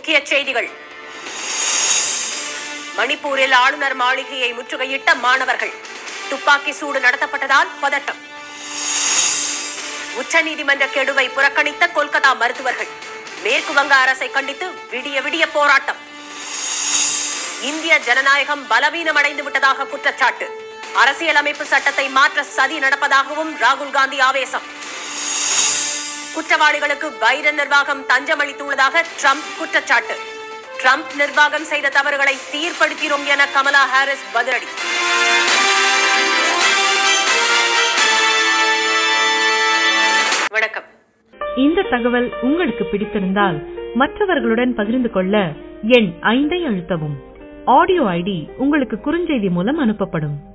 முக்கிய செய்திகள் மணிப்பூரில் ஆளுநர் மாளிகையை முற்றுகையிட்ட மாணவர்கள் துப்பாக்கி சூடு நடத்தப்பட்டதால் பதட்டம் உச்சநீதிமன்ற கெடுவை புறக்கணித்த கொல்கத்தா மருத்துவர்கள் மேற்கு வங்க அரசை கண்டித்து விடிய விடிய போராட்டம் இந்திய ஜனநாயகம் பலவீனமடைந்து விட்டதாக குற்றச்சாட்டு அரசியலமைப்பு சட்டத்தை மாற்ற சதி நடப்பதாகவும் ராகுல் காந்தி ஆவேசம் குற்றவாளிகளுக்கு பைடன் நிர்வாகம் தஞ்சம் அளித்துள்ளதாக ட்ரம்ப் குற்றச்சாட்டு ட்ரம்ப் நிர்வாகம் செய்த தவறுகளை சீர்படுத்தினோம் என கமலா ஹாரிஸ் பதிலடி வணக்கம் இந்த தகவல் உங்களுக்கு பிடித்திருந்தால் மற்றவர்களுடன் பகிர்ந்து கொள்ள எண் ஐந்தை அழுத்தவும் ஆடியோ ஐடி உங்களுக்கு குறுஞ்செய்தி மூலம் அனுப்பப்படும்